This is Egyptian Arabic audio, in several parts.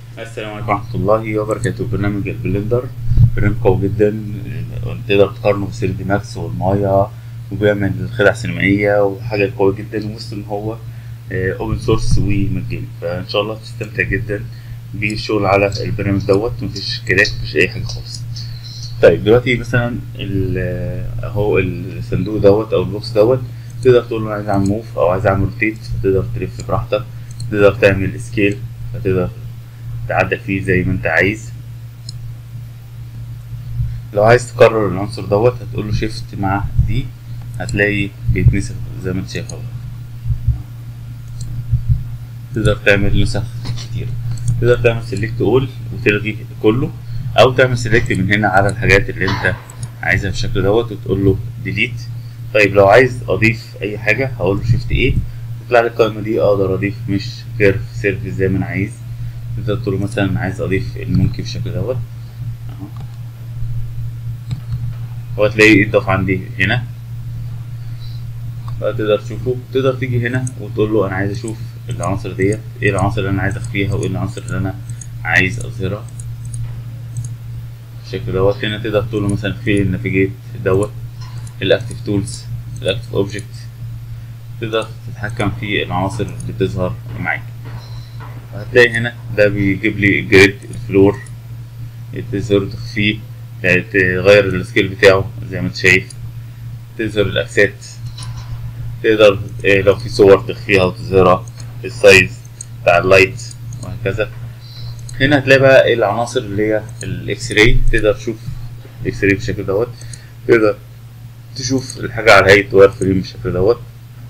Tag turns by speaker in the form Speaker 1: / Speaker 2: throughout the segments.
Speaker 1: السلام عليكم ورحمة الله وبركاته برنامج البلندر برنامج قوي جدا تقدر تقارنه بثري دي ماكس والمايا وبيعمل خدع سينمائية وحاجة قوية جدا ومثل إن هو اوبن سورس ومجاني فإن شاء الله تستمتع جدا بالشغل على البرنامج دوت مفيش كراك مفيش أي حاجة خالص طيب دلوقتي مثلا ال- اهو الصندوق دوت أو البوكس دوت تقدر تقول له أنا عايز أعمل موف أو عايز أعمل روتيت فتقدر تلف براحتك تقدر تعمل سكيل فتقدر تعدل فيه زي ما انت عايز لو عايز تكرر العنصر دوت هتقول له شيفت مع دي هتلاقي بيتنسخ زي ما انت شايف اهو تقدر تعمل نسخ كتير تقدر تعمل سيلكت اول وتلغي كله او تعمل سيلكت من هنا على الحاجات اللي انت عايزها بالشكل دوت وتقول له ديليت طيب لو عايز اضيف اي حاجه هقول له شيفت ايه تطلع لي القائمه دي اقدر اضيف مش كيرف سيرفيس زي ما انا عايز تقدر تقول له مثلا عايز اضيف المونكي بالشكل دوت اهو هو تلاقيه اتضاف عندي هنا فتقدر تشوفه تقدر تيجي هنا وتقول له انا عايز اشوف العناصر ديت ايه العناصر اللي انا عايز اخفيها وايه العناصر اللي انا عايز اظهرها بالشكل دوت هنا تقدر تقول له مثلا في النافيجيت دوت الاكتيف تولز الاكتيف اوبجكت تقدر تتحكم في العناصر اللي بتظهر معاك هتلاقي هنا ده بيجيب لي جريد الفلور تظهر تخفيه يعني تغير السكيل بتاعه زي ما انت شايف تظهر الاكسات تقدر إيه لو في صور تخفيها وتظهرها السايز بتاع اللايت وهكذا هنا هتلاقي بقى إيه العناصر اللي هي الاكس راي تقدر تشوف الاكس راي بالشكل دوت تقدر تشوف الحاجة على هيئة واير فريم بالشكل دوت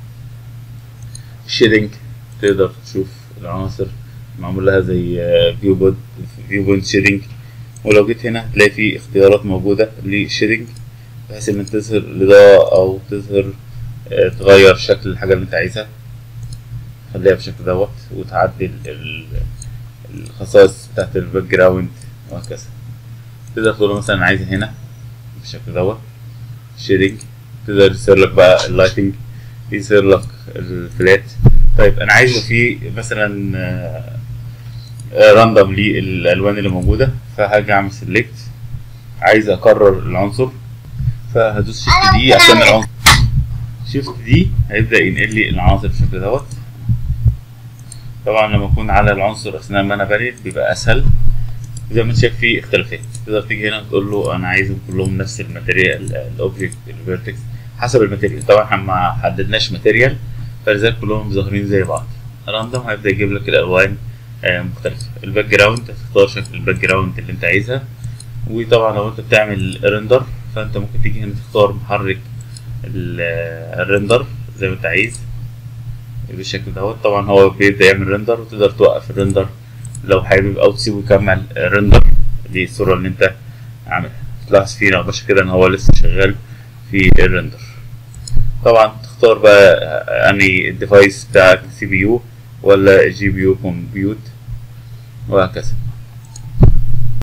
Speaker 1: الشيدنج تقدر تشوف العناصر معمول لها زي فيو بود فيو بوينت شيدنج ولو جيت هنا هتلاقي في اختيارات موجودة للشيدنج بحيث ان انت تظهر الإضاءة أو تظهر آه، تغير شكل الحاجة اللي انت عايزها خليها بالشكل دوت وتعدل ال- الخصائص بتاعت الباك جراوند وهكذا تقدر تقول له مثلا أنا عايزها هنا بالشكل دوت شيدنج تقدر يصير لك بقى اللايتنج يصير لك الفلات طيب انا عايزه في مثلا راندوم للالوان اللي موجوده فهاجي اعمل سيلكت عايز اكرر العنصر فهدوس شيفت دي عشان العنصر شيفت دي هيبدا ينقل لي العناصر بالشكل دوت طبعا لما اكون على العنصر اثناء ما انا بني بيبقى اسهل زي ما انت شايف في اختلافات تقدر تيجي هنا تقول له انا عايزهم كلهم نفس الماتيريال الاوبجكت الفيرتكس حسب الماتيريال طبعا احنا ما حددناش ماتيريال فلذلك كلهم ظاهرين زي بعض راندوم هيبدا يجيب لك الالوان آه، مختلفه الباك جراوند هتختار شكل الباك جراوند اللي انت عايزها وطبعا لو انت بتعمل ريندر فانت ممكن تيجي هنا تختار محرك ال- آه، الريندر زي ما انت عايز بالشكل دوت طبعا هو بيبدا يعمل ريندر وتقدر توقف الريندر لو حابب او تسيبه يكمل ريندر دي الصوره اللي انت عاملها تلاحظ فيه نقاش كده ان هو لسه شغال في الريندر طبعا تختار بقى انهي الديفايس بتاعك سي بي يو ولا جي بي يو كومبيوت وهكذا